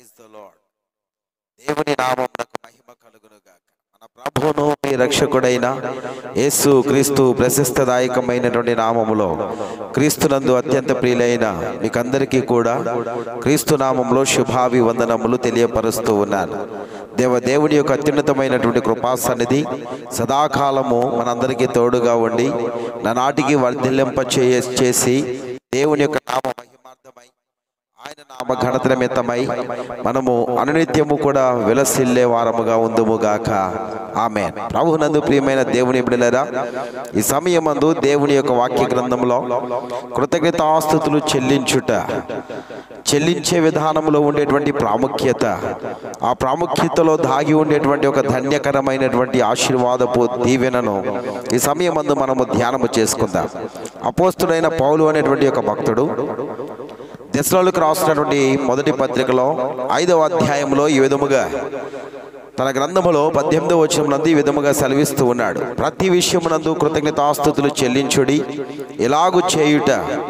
praise the lord దేవుని నామమునకు మహిమ కలుగును గాక మన ప్రభువును మీ రక్షకుడైన యేసు క్రీస్తు ప్రశస్తదాయకమైనటువంటి నామములో క్రీస్తునందు అత్యంత ప్రియులైన మీకందరికీ కూడా క్రీస్తు నామంలో శుభాభివందనములు తెలియపరుస్తూ ఉన్నాను దేవ దేవుని యొక్క అత్యున్నతమైనటువంటి కృపా సన్నిధి సదాకాలము మనందరికీ తోడుగా ఉండి నానాటికి వర్ధిల్లింప చేయ- చేసి దేవుని యొక్క నామ మహిమార్థమై ఆయన నామ ఘనత నిమిత్తమై మనము అనునిత్యము కూడా విలసిల్లే వారముగా ఉందుముగాక ఆమె ప్రభునందు ప్రియమైన దేవుని బిడలరా ఈ సమయమందు దేవుని యొక్క వాక్య గ్రంథంలో కృతజ్ఞతాస్తుతులు చెల్లించుట చెల్లించే విధానంలో ఉండేటువంటి ప్రాముఖ్యత ఆ ప్రాముఖ్యతలో దాగి ఉండేటువంటి ఒక ధన్యకరమైనటువంటి ఆశీర్వాదపు దీవెనను ఈ సమయమందు మనము ధ్యానము చేసుకుందాం అపోస్తుడైన పౌలు అనేటువంటి ఒక భక్తుడు దశలోకి రాసినటువంటి మొదటి పత్రికలో ఐదవ అధ్యాయంలో ఈ విధముగా తన గ్రంథములో పద్దెనిమిదవ వచనమునందు ఈ విధముగా సెలవిస్తూ ఉన్నాడు ప్రతి విషయమునందు కృతజ్ఞతాస్తుతులు చెల్లించుడి ఎలాగు చేయుట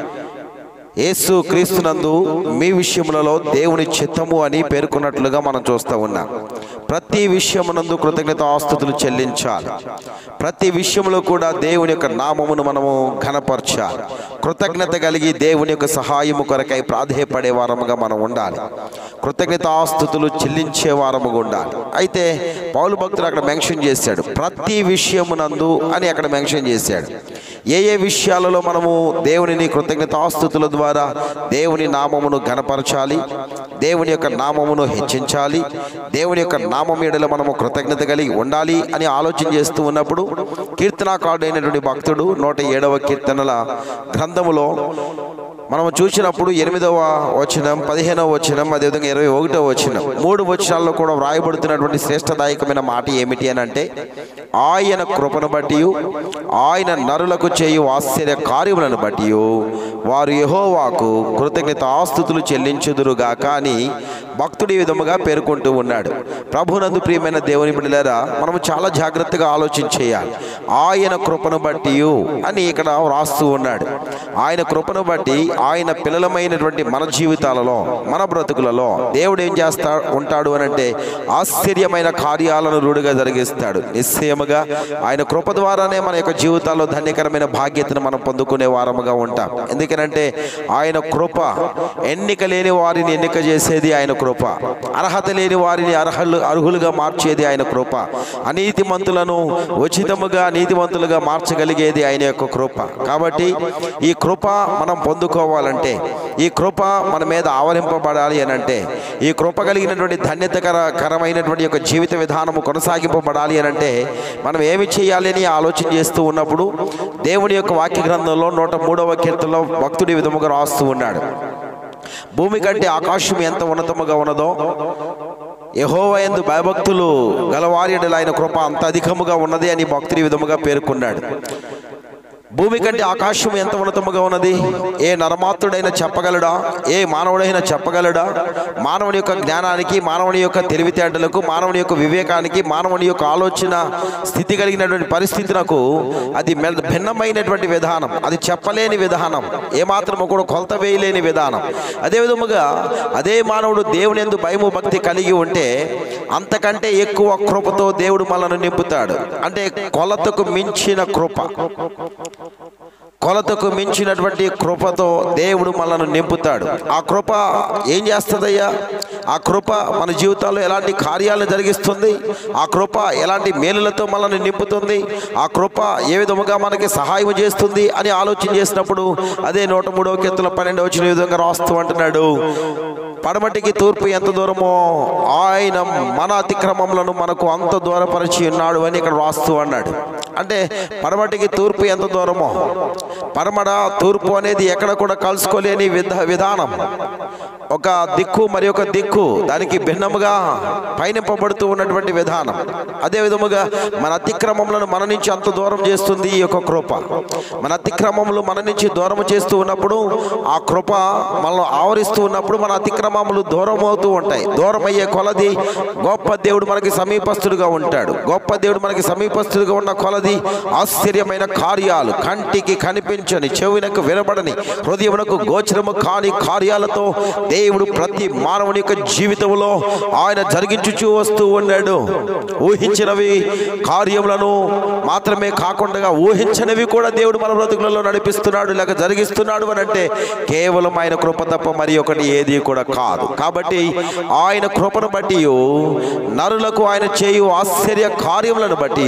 యేసు క్రీస్తునందు మీ విషయములలో దేవుని చిత్తము అని పేర్కొన్నట్లుగా మనం చూస్తూ ఉన్నాం ప్రతి విషయమునందు కృతజ్ఞత ఆస్తుతులు చెల్లించాలి ప్రతి విషయంలో కూడా దేవుని యొక్క నామమును మనము ఘనపరచాలి కృతజ్ఞత కలిగి దేవుని యొక్క సహాయము కొరకై ప్రాధేయపడే వారముగా మనం ఉండాలి కృతజ్ఞత ఆస్తుతులు చెల్లించే వారముగా ఉండాలి అయితే పౌలు భక్తుడు అక్కడ మెన్షన్ చేశాడు ప్రతి విషయమునందు అని అక్కడ మెన్షన్ చేశాడు ఏ ఏ విషయాలలో మనము దేవునిని కృతజ్ఞతాస్తుతుల ద్వారా దేవుని నామమును ఘనపరచాలి దేవుని యొక్క నామమును హెచ్చించాలి దేవుని యొక్క నామం ఎడల మనము కృతజ్ఞత కలిగి ఉండాలి అని ఆలోచన చేస్తూ ఉన్నప్పుడు కీర్తనాకారుడు అయినటువంటి భక్తుడు నూట ఏడవ కీర్తనల గ్రంథములో మనము చూసినప్పుడు ఎనిమిదవ వచనం పదిహేనవ వచనం అదేవిధంగా ఇరవై ఒకటవ వచనం మూడు వచనాల్లో కూడా వ్రాయబడుతున్నటువంటి శ్రేష్టదాయకమైన మాట ఏమిటి అని అంటే ఆయన కృపను బట్టి ఆయన నరులకు చేయు ఆశ్చర్య కార్యములను బట్టి వారు యెహోవాకు కృతజ్ఞత ఆస్తుతులు చెల్లించుదురుగాక అని భక్తుడు ఈ విధముగా పేర్కొంటూ ఉన్నాడు ప్రభునందు ప్రియమైన దేవుని బిడ్డలారా మనము చాలా జాగ్రత్తగా ఆలోచన చేయాలి ఆయన కృపను బట్టి అని ఇక్కడ వ్రాస్తూ ఉన్నాడు ఆయన కృపను బట్టి ఆయన పిల్లలమైనటువంటి మన జీవితాలలో మన బ్రతుకులలో దేవుడు ఏం చేస్తా ఉంటాడు అని అంటే ఆశ్చర్యమైన కార్యాలను రూఢిగా జరిగిస్తాడు నిశ్చయముగా ఆయన కృప ద్వారానే మన యొక్క జీవితాల్లో ధన్యకరమైన బాధ్యతను మనం పొందుకునే వారముగా ఉంటాం ఎందుకనంటే ఆయన కృప ఎన్నిక లేని వారిని ఎన్నిక చేసేది ఆయన కృప అర్హత లేని వారిని అర్హులు అర్హులుగా మార్చేది ఆయన కృప అనీతిమంతులను ఉచితముగా నీతిమంతులుగా మార్చగలిగేది ఆయన యొక్క కృప కాబట్టి ఈ కృప మనం పొందుకోవాలంటే ఈ కృప మన మీద ఆవరింపబడాలి అని అంటే ఈ కృప కలిగినటువంటి ధన్యతకర కరమైనటువంటి యొక్క జీవిత విధానము కొనసాగింపబడాలి అని అంటే మనం ఏమి చేయాలి అని ఆలోచన చేస్తూ ఉన్నప్పుడు దేవుని యొక్క వాక్య గ్రంథంలో నూట మూడవ కీర్తనలో భక్తుడి విధముగా రాస్తూ ఉన్నాడు భూమి కంటే ఆకాశం ఎంత ఉన్నతముగా ఉన్నదో యహోవ ఎందు భయభక్తులు గలవారి యెడల ఆయన కృప అంత అధికముగా ఉన్నది అని భక్తుడి విధముగా పేర్కొన్నాడు భూమి కంటే ఆకాశం ఎంత ఉన్నతముగా ఉన్నది ఏ నరమాత్రుడైనా చెప్పగలడా ఏ మానవుడైనా చెప్పగలడా మానవుని యొక్క జ్ఞానానికి మానవుని యొక్క తెలివితేటలకు మానవుని యొక్క వివేకానికి మానవుని యొక్క ఆలోచన స్థితి కలిగినటువంటి పరిస్థితులకు అది మె- భిన్నమైనటువంటి విధానం అది చెప్పలేని విధానం ఏమాత్రము కూడా కొలత వేయలేని విధానం అదే విధముగా అదే మానవుడు దేవుని ఎందు భయము భక్తి కలిగి ఉంటే అంతకంటే ఎక్కువ కృపతో దేవుడు మనల్ని నింపుతాడు అంటే కొలతకు మించిన కృప కొలతకు మించినటువంటి కృపతో దేవుడు మనల్ని నింపుతాడు ఆ కృప ఏం చేస్తుందయ్యా ఆ కృప మన జీవితాల్లో ఎలాంటి కార్యాలను జరిగిస్తుంది ఆ కృప ఎలాంటి మేలులతో మనల్ని నింపుతుంది ఆ కృప ఏ విధముగా మనకి సహాయం చేస్తుంది అని ఆలోచన చేసినప్పుడు అదే నూట మూడవ కీర్తన పన్నెండు వచ్చిన విధంగా రాస్తూ అంటున్నాడు పడమటికి తూర్పు ఎంత దూరమో ఆయన మన అతిక్రమములను మనకు అంత దూరపరిచి ఉన్నాడు అని ఇక్కడ రాస్తూ అన్నాడు అంటే పడమటికి తూర్పు ఎంత దూరమో పడమడ తూర్పు అనేది ఎక్కడ కూడా కలుసుకోలేని విధ విధానం ఒక దిక్కు మరి ఒక దిక్కు దానికి భిన్నముగా పయనింపబడుతూ ఉన్నటువంటి విధానం అదే విధముగా మన అతిక్రమములను మన నుంచి అంత దూరం చేస్తుంది ఈ యొక్క కృప మన అతిక్రమములు మన నుంచి దూరం చేస్తూ ఉన్నప్పుడు ఆ కృప మనల్ని ఆవరిస్తూ ఉన్నప్పుడు మన అతిక్రమములు దూరం అవుతూ ఉంటాయి దూరం అయ్యే కొలది గొప్ప దేవుడు మనకి సమీపస్తుడుగా ఉంటాడు గొప్ప దేవుడు మనకి సమీపస్తుడుగా ఉన్న కొలది ఆశ్చర్యమైన కార్యాలు కంటికి కనిపించని చెవునకు వినబడని హృదయమునకు గోచరము కాని కార్యాలతో దేవుడు ప్రతి మానవుని యొక్క జీవితంలో ఆయన జరిగించుచూ వస్తూ ఉన్నాడు ఊహించినవి కార్యములను మాత్రమే కాకుండా ఊహించనివి కూడా దేవుడు మన బ్రతుకులలో నడిపిస్తున్నాడు లేక జరిగిస్తున్నాడు అని అంటే కేవలం ఆయన కృప తప్ప మరి ఒకటి ఏది కూడా కాదు కాబట్టి ఆయన కృపను బట్టి నరులకు ఆయన చేయు ఆశ్చర్య కార్యములను బట్టి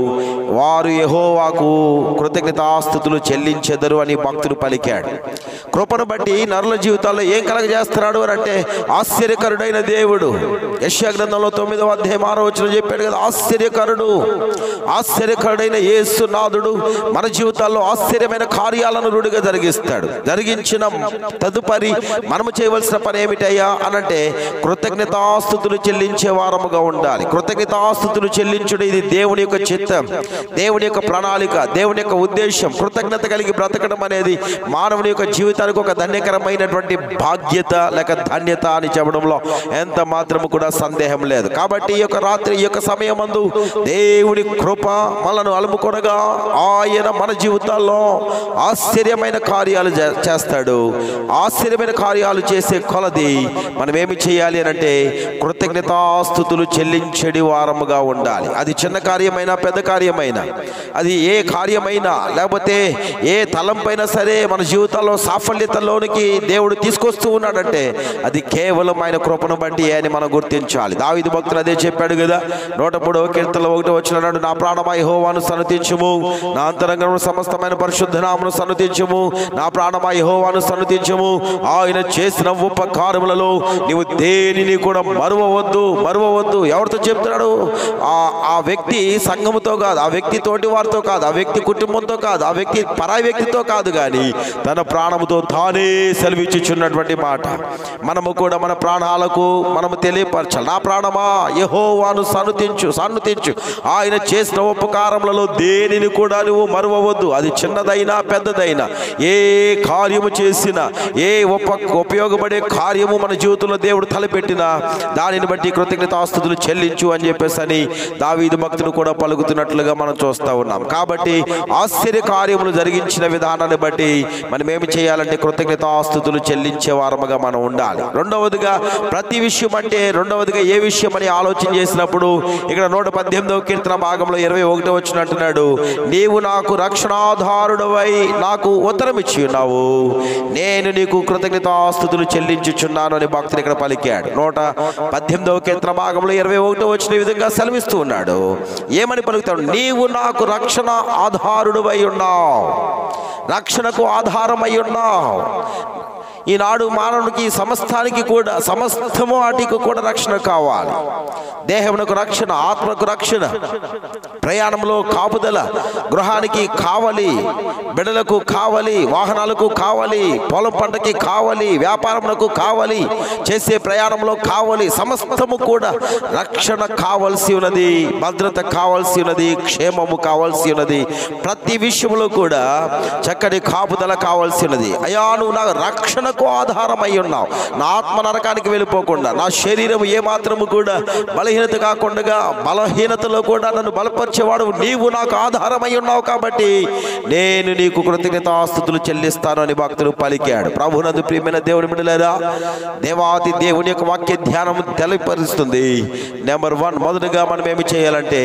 వారు యెహోవాకు కృతజ్ఞతాస్థుతులు చెల్లించెదరు అని భక్తుడు పలికాడు కృపను బట్టి నరుల జీవితాల్లో ఏం కలగజేస్తున్నాడు అని అంటే ఆశ్చర్యకరుడైన దేవుడు యశ్యా గ్రంథంలో తొమ్మిదవ అధ్యాయం ఆరో వచ్చిన చెప్పాడు కదా ఆశ్చర్యకరుడు ఆశ్చర్యకరుడైన యేసునాథుడు మన జీవితాల్లో ఆశ్చర్యమైన కార్యాలను రుడిగా జరిగిస్తాడు జరిగించిన తదుపరి మనము చేయవలసిన పని ఏమిటయ్యా అనంటే కృతజ్ఞతాస్థుతులు చెల్లించే వారముగా ఉండాలి కృతజ్ఞతాస్థుతులు చెల్లించుడు ఇది దేవుని యొక్క చిత్తం దేవుని యొక్క ప్రణాళిక దేవుని యొక్క ఉద్దేశం కృతజ్ఞత కలిగి బ్రతకడం అనేది మానవుని యొక్క జీవితానికి ఒక ధన్యకరమైనటువంటి బాధ్యత లేక ధన్యత అని చెప్పడంలో ఎంత మాత్రము కూడా సందేహం లేదు కాబట్టి ఈ యొక్క రాత్రి ఈ యొక్క సమయమందు దేవుని కృప మనను అలుముకొనగా ఆయన మన జీవితాల్లో ఆశ్చర్యమైన కార్యాలు చే- చేస్తాడు ఆశ్చర్యమైన కార్యాలు చేసే కొలది మనం ఏమి చేయాలి అని అంటే కృతజ్ఞతాస్థుతులు చెల్లించడి వారముగా ఉండాలి అది చిన్న కార్యమైనా పెద్ద కార్యమైనా అది ఏ కార్యమైనా లేకపోతే ఏ తలంపైనా సరే మన జీవితాల్లో సాఫల్యతలోనికి దేవుడు తీసుకొస్తూ ఉన్నాడంటే అది కేవలం ఆయన కృపను బట్టి అని మనం గుర్తించాలి దావిది భక్తులు అదే చెప్పాడు కదా నూట మూడవ కీర్తనలో ఒకటి వచ్చిన నాడు నా ప్రాణమై హోవాను సన్నతించుము నా అంతరంగం సమస్తమైన పరిశుద్ధ నామను సన్నతించుము నా ప్రాణమై హోవాను సన్నతించుము ఆయన చేసిన ఉపకారములలో నీవు దేనిని కూడా మరువవద్దు మరువవద్దు ఎవరితో చెప్తున్నాడు ఆ ఆ వ్యక్తి సంఘముతో కాదు ఆ వ్యక్తి తోటి వారితో కాదు ఆ వ్యక్తి కుటుంబంతో కాదు ఆ వ్యక్తి పరాయి వ్యక్తితో కాదు కానీ తన ప్రాణముతో తానే సెలవిచ్చుచున్నటువంటి మాట మనము కూడా మన ప్రాణాలకు మనము తెలియపరచాలి నా ప్రాణమా యెహోవాను సన్నుతించు సన్నుతించు ఆయన చేసిన ఉపకారములలో దేనిని కూడా నువ్వు మరువవద్దు అది చిన్నదైనా పెద్దదైనా ఏ కార్యము చేసినా ఏ ఉప ఉపయోగపడే కార్యము మన జీవితంలో దేవుడు తలపెట్టినా దానిని బట్టి కృతజ్ఞతాస్తుతులు చెల్లించు అని చెప్పేసి అని దావీదు భక్తుడు కూడా పలుకుతున్నట్లుగా మనం చూస్తూ ఉన్నాం కాబట్టి ఆశ్చర్య కార్యములు జరిగించిన విధానాన్ని బట్టి మనం ఏమి చేయాలంటే కృతజ్ఞతాస్తుతులు చెల్లించే వారముగా మనం ఉండాలి రెండవదిగా ప్రతి విషయం అంటే రెండవదిగా ఏ విషయం అని ఆలోచన చేసినప్పుడు ఇక్కడ నూట పద్దెనిమిదవ కీర్తన భాగంలో ఇరవై ఒకటో వచ్చినట్టున్నాడు నీవు నాకు రక్షణాధారుడవై నాకు ఉత్తరం ఇచ్చి ఉన్నావు నేను నీకు కృతజ్ఞతాస్తుతులు చెల్లించుచున్నాను అని భక్తుడు ఇక్కడ పలికాడు నూట పద్దెనిమిదవ కీర్తన భాగంలో ఇరవై ఒకటో వచ్చిన విధంగా సెలవిస్తూ ఉన్నాడు ఏమని పలుకుతాడు నీవు నాకు రక్షణ ఆధారుడవై ఉన్నావు రక్షణకు ఆధారమై ఉన్నావు ఈనాడు మానవునికి సమస్తానికి కూడా సమస్తము వాటికి కూడా రక్షణ కావాలి దేహమునకు రక్షణ ఆత్మకు రక్షణ ప్రయాణంలో కాపుదల గృహానికి కావాలి బిడలకు కావాలి వాహనాలకు కావాలి పొలం పంటకి కావాలి వ్యాపారమునకు కావాలి చేసే ప్రయాణంలో కావాలి సమస్తము కూడా రక్షణ కావలసి ఉన్నది భద్రత కావాల్సి ఉన్నది క్షేమము కావాల్సి ఉన్నది ప్రతి విషయంలో కూడా చక్కటి కాపుదల కావాల్సి ఉన్నది అయ్యా నువ్వు నా రక్షణకు ఆధారమై ఉన్నావు నా ఆత్మ నరకానికి వెళ్ళిపోకుండా నా శరీరం ఏ మాత్రము కూడా బలహీనత కాకుండా బలహీనతలో కూడా నన్ను బలపరిచేవాడు నీవు నాకు ఆధారమై ఉన్నావు కాబట్టి నేను నీకు కృతజ్ఞతాస్తుతులు చెల్లిస్తాను అని భక్తుడు పలికాడు ప్రభునందు ప్రియమైన దేవుని బిడ్డలారా దేవాది దేవుని యొక్క వాక్య ధ్యానం తెలియపరుస్తుంది నెంబర్ వన్ మొదటగా మనం ఏమి చేయాలంటే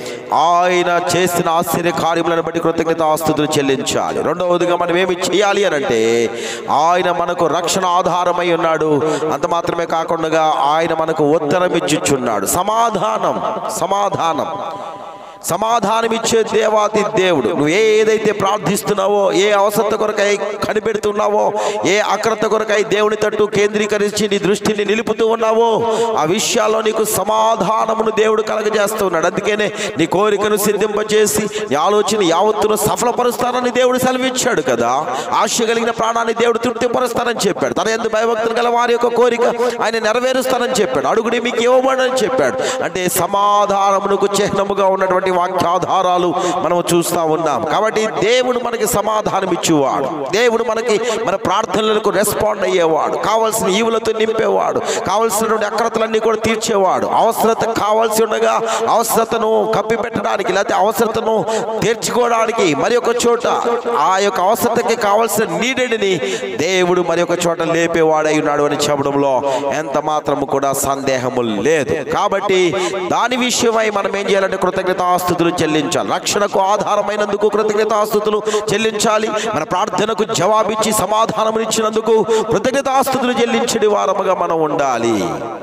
ఆయన చేసిన ఆశ్చర్య కార్యములను బట్టి కృతజ్ఞత ఆస్తుతులు చెల్లించాలి రెండవదిగా మనం ఏమి చేయాలి అని అంటే ఆయన మనకు రక్షణ ఆధారమై ఉన్నాడు అంత మాత్రమే కాకుండా ఆయన మనకు ఉత్తరం ఇచ్చిచున్నాడు సమాధానం సమాధానం సమాధానం ఇచ్చే దేవాతి దేవుడు నువ్వు ఏదైతే ప్రార్థిస్తున్నావో ఏ అవసరత కొరకై కనిపెడుతున్నావో ఏ అక్రత కొరకై దేవుని తట్టు కేంద్రీకరించి నీ దృష్టిని నిలుపుతూ ఉన్నావో ఆ విషయాల్లో నీకు సమాధానమును దేవుడు కలగజేస్తున్నాడు అందుకనే నీ కోరికను సిద్ధింపచేసి నీ ఆలోచన యావత్తును సఫలపరుస్తానని దేవుడు సెలవిచ్చాడు కదా ఆశ కలిగిన ప్రాణాన్ని దేవుడు తృప్తిపరుస్తానని చెప్పాడు తన ఎందు భయభక్తులు గల వారి యొక్క కోరిక ఆయన నెరవేరుస్తానని చెప్పాడు అడుగుడి మీకు ఇవ్వబడని చెప్పాడు అంటే సమాధానమునకు చిహ్నముగా ఉన్నటువంటి అనేకమైనటువంటి వాక్యాధారాలు మనము చూస్తా ఉన్నాం కాబట్టి దేవుడు మనకి సమాధానం ఇచ్చేవాడు దేవుడు మనకి మన ప్రార్థనలకు రెస్పాండ్ అయ్యేవాడు కావాల్సిన ఈవులతో నింపేవాడు కావాల్సినటువంటి అక్రతలన్నీ కూడా తీర్చేవాడు అవసరత కావాల్సి ఉండగా అవసరతను కప్పిపెట్టడానికి లేకపోతే అవసరతను తీర్చుకోవడానికి మరి ఒక చోట ఆ యొక్క అవసరతకి కావాల్సిన నీడెడిని దేవుడు మరి ఒక చోట లేపేవాడై ఉన్నాడు అని చెప్పడంలో ఎంత మాత్రము కూడా సందేహము లేదు కాబట్టి దాని విషయమై మనం ఏం చేయాలంటే కృతజ్ఞతాస్తుతులు చెల్లించాలి రక్షణకు ఆధారమైనందుకు కృతజ్ఞతాస్తుతులు చెల్లించాలి మన ప్రార్థనకు జవాబిచ్చి సమాధానం ఇచ్చినందుకు కృతజ్ఞతాస్తుతులు చెల్లించడి వారముగా మనం ఉండాలి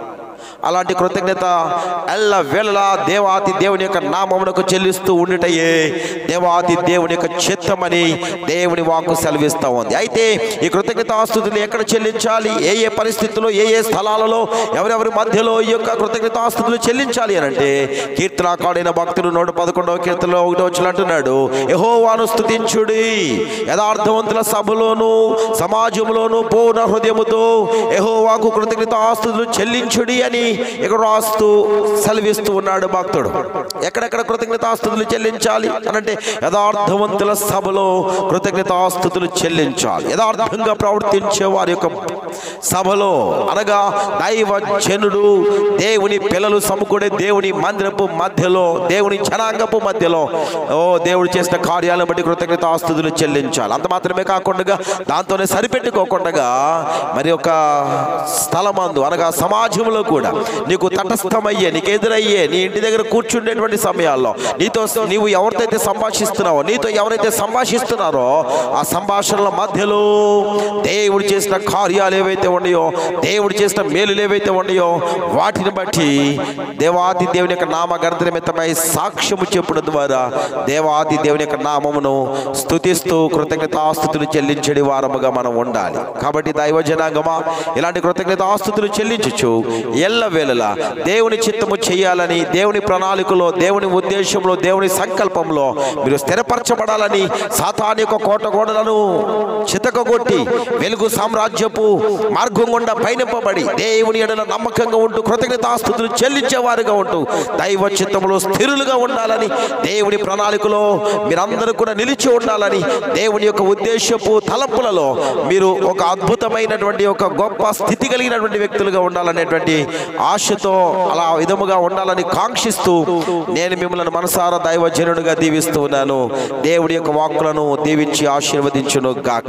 అలాంటి కృతజ్ఞత ఎల్ల వేళలా దేవాతి దేవుని యొక్క నామమునకు చెల్లిస్తూ ఉండుటయే దేవాతి దేవుని యొక్క చిత్తమని దేవుని వాక్కు సెలవిస్తూ ఉంది అయితే ఈ కృతజ్ఞతాస్తుతులు ఎక్కడ చెల్లించాలి ఏ ఏ పరిస్థితుల్లో ఏ ఏ స్థలాలలో ఎవరెవరి మధ్యలో ఈ యొక్క కృతజ్ఞతాస్తుతులు చెల్లించాలి అని అంటే కీర్తనాకాడైన భక్తుడు నూట పదకొండవ కీర్తనలో ఒకటి వచ్చి అంటున్నాడు యహోవాను స్తుతించుడి యథార్థవంతుల సభలోను సమాజంలోను పూర్ణ హృదయముతో యహోవాకు కృతజ్ఞతాస్తుతులు చెల్లించుడి అని ఇక్కడ రాస్తూ సెలవిస్తూ ఉన్నాడు భక్తుడు ఎక్కడెక్కడ కృతజ్ఞతాస్తుతులు చెల్లించాలి అనంటే యథార్థవంతుల సభలో కృతజ్ఞతాస్తుతులు చెల్లించాలి యథార్థంగా ప్రవర్తించే వారి యొక్క సభలో అనగా దైవ జనుడు దేవుని పిల్లలు సముకుడే దేవుని మందిరపు మధ్యలో దేవుని జనాంగపు మధ్యలో ఓ దేవుడు చేసిన కార్యాలను బట్టి కృతజ్ఞతాస్తుతులు చెల్లించాలి అంత మాత్రమే కాకుండా దాంతోనే సరిపెట్టుకోకుండా మరి ఒక స్థలమందు అనగా సమాజంలో కూడా నీకు తటస్థమయ్యే నీకు ఎదురయ్యే నీ ఇంటి దగ్గర కూర్చుండేటువంటి సమయాల్లో నీతో నీవు ఎవరితో సంభాషిస్తున్నావో నీతో ఎవరైతే సంభాషిస్తున్నారో ఆ సంభాషణల మధ్యలో దేవుడు చేసిన కార్యాలు ఏవైతే ఉన్నాయో దేవుడు చేసిన మేలులు ఏవైతే ఉన్నాయో వాటిని బట్టి దేవాది దేవుని యొక్క నామ గణత నిమిత్తమై సాక్ష్యము చెప్పడం ద్వారా దేవాది దేవుని యొక్క నామమును స్తుతిస్తూ కృతజ్ఞతాస్తుతులు చెల్లించడి వారముగా మనం ఉండాలి కాబట్టి దైవ జనాంగమా ఇలాంటి కృతజ్ఞతాస్తుతులు చెల్లించచ్చు ఎల్ల వేళలా దేవుని చిత్తము చేయాలని దేవుని ప్రణాళికలో దేవుని ఉద్దేశంలో దేవుని సంకల్పంలో మీరు స్థిరపరచబడాలని సాతాని యొక్క కోట గోడలను చితకగొట్టి వెలుగు సామ్రాజ్యపు మార్గం గుండా పయనింపబడి దేవుని ఎడల నమ్మకంగా ఉంటూ కృతజ్ఞతాస్తుతులు చెల్లించేవారుగా ఉంటూ దైవ చిత్తములో స్థిరులుగా ఉండాలని దేవుని ప్రణాళికలో మీరందరూ కూడా నిలిచి ఉండాలని దేవుని యొక్క ఉద్దేశపు తలంపులలో మీరు ఒక అద్భుతమైనటువంటి ఒక గొప్ప స్థితి కలిగినటువంటి వ్యక్తులుగా ఉండాలనేటువంటి ఆశతో అలా విధముగా ఉండాలని కాంక్షిస్తూ నేను మిమ్మల్ని మనసారా దైవజనుడిగా దీవిస్తూ ఉన్నాను దేవుడి యొక్క వాక్కులను దీవించి ఆశీర్వదించును గాక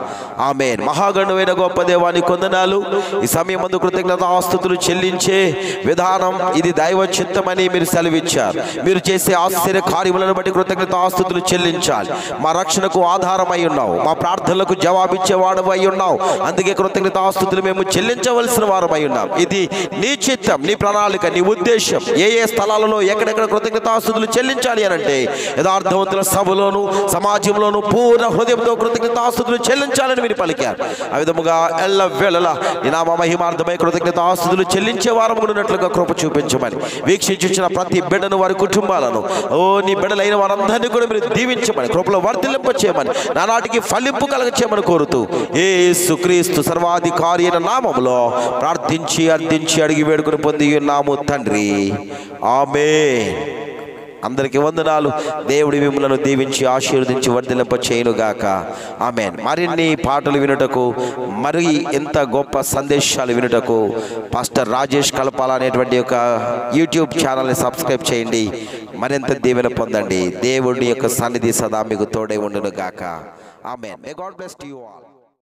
ఆమె మహాగణువైన గొప్ప దేవాని కొందనాలు ఈ సమయం ముందు కృతజ్ఞత ఆస్తుతులు చెల్లించే విధానం ఇది దైవ చిత్తమని మీరు సెలవిచ్చారు మీరు చేసే ఆశ్చర్య కార్యములను బట్టి కృతజ్ఞత ఆస్తుతులు చెల్లించాలి మా రక్షణకు ఆధారమై ఉన్నావు మా ప్రార్థనలకు జవాబిచ్చేవాడు అయి ఉన్నావు అందుకే కృతజ్ఞత ఆస్తుతులు మేము చెల్లించవలసిన వారమై ఉన్నాం ఇది నీ చిత్తం నీ ప్రణాళిక నీ ఉద్దేశం ఏ ఏ స్థలాలలో ఎక్కడెక్కడ కృతజ్ఞత ఆస్తుతులు చెల్లించాలి అని అంటే యథార్థవంతుల సభలోను సమాజంలోను పూర్ణ హృదయంతో కృతజ్ఞత ఆస్తుతులు చెల్లించాలని మీరు పలికారు ఆ విధముగా ఎల్ల వేళలా నీ నామ మహిమార్థమై కృతజ్ఞత ఆస్తుతులు చెల్లించే వారం ఉన్నట్లుగా కృప చూపించమని వీక్షించిన ప్రతి బిడ్డను వారి కుటుంబాలను ఓ నీ బిడ్డలైన వారందరినీ కూడా మీరు దీవించమని కృపలో వర్తిల్లింప చేయమని నానాటికి ఫలింపు కలగ చేయమని కోరుతూ ఏ సుక్రీస్తు సర్వాధికారి అయిన నామములో ప్రార్థించి అర్థించి అడిగి వేడుకుని పొంది ఉన్నాము తండ్రి ఆమె అందరికి వందనాలు దేవుడి మిమ్మలను దీవించి ఆశీర్వదించి వర్ధిలింప చేయనుగాక ఆమెన్ మరిన్ని పాటలు వినుటకు మరి ఎంత గొప్ప సందేశాలు వినుటకు పాస్టర్ రాజేష్ కలపాల అనేటువంటి ఒక యూట్యూబ్ ఛానల్ని సబ్స్క్రైబ్ చేయండి మరింత దీవెన పొందండి దేవుడి యొక్క సన్నిధి సదా మీకు తోడే ఉండును గాక amen may God bless you all